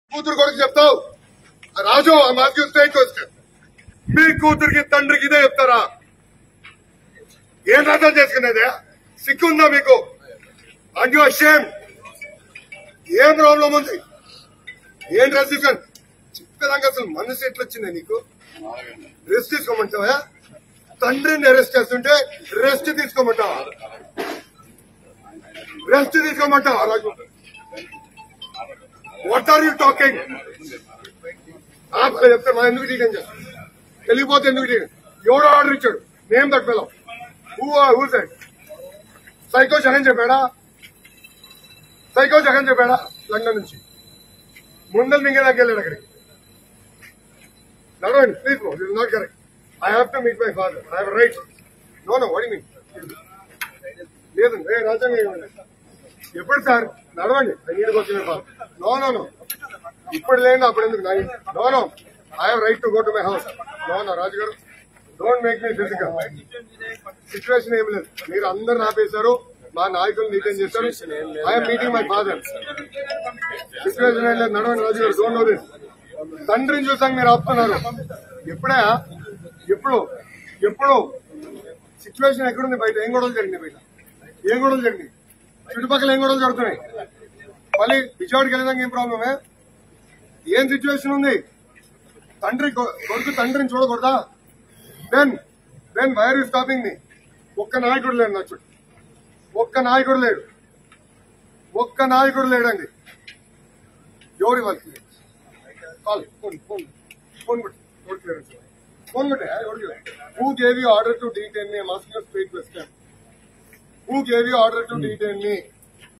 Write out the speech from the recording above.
కూతురు కొడుకు చెప్తావు రాజు ఆ మాకు స్టేట్ క్వశ్చన్ మీ కూతురికి తండ్రికి ఇదే చెప్తారా ఏం రాజా చేసుకునేది సిగ్గుందా మీకు అంటూ షేమ్ ఏం ప్రాబ్లం ఉంది ఏం రెస్ట్రిక్షన్ చెప్పేదాకా అసలు మనసు ఎట్లా వచ్చింది నీకు రెస్ట్ తీసుకోమంటావా తండ్రిని అరెస్ట్ చేస్తుంటే రెస్ట్ తీసుకోమంటావా రెస్ట్ తీసుకోమంటావా Raju what are you talking చెప్తే మా ఎందుకు టీకం చేస్తాం వెళ్ళిపోతే ఎందుకు టీకం ఎవడో ఆర్డర్ ఇచ్చాడు name that fellow who who side psycho Jagan చెప్పాడా సైకో జగన్ చెప్పాడా లండన్ నుంచి ముందలు మింగడానికి వెళ్ళాడు అక్కడికి నడవండి please no this not correct I have to meet my father I have right no no వడి మీ లేదు ఏ రాజ్యాంగం ఇవ్వండి ఎప్పుడు సార్ నడవండి నీళ్ళకి వచ్చిన ఫాదర్ నో నో నో ఇప్పుడు లేదు అప్పుడు ఎందుకు no no I have right to go to my house no no Raju garu don't make me physical situation ఏం లేదు మీరు అందరు ఆపేశారు మా నాయకులు మీటింగ్ చేశారు I'm meeting my father situation ఏం లేదు నడవండి రాజు గారు డోంట్ నో దిస్ తండ్రిని చూసాక మీరు ఆపుతున్నారు ఎప్పుడా ఎప్పుడు ఎప్పుడు సిచ్యువేషన్ ఎక్కడుంది బయట ఏం గొడవలు జరిగింది బయట ఏం గొడవలు జరిగింది చుట్టుపక్కల ఏం గొడవలు జరుగుతున్నాయి మళ్ళీ విజయవాడకి వెళ్ళడానికి ఏం ప్రాబ్లమే ఏం సిచ్యువేషన్ ఉంది తండ్రి కొ- కొడుకు తండ్రిని చూడకూడదా then then why're you stopping me ఒక్క నాయకుడు లేడు నా చుట్టూ ఒక్క నాయకుడు లేడు ఒక్క నాయకుడు లేడండి ఎవరి వాళ్ళకి కాల్ ఫోన్ ఫోన్ ఫోన్ కొట్టి ఎవరు క్లియరెన్స్ ఫోన్ కొట్టే ఎవరికి who gave you order to detain me masking street west who gave you order to detain me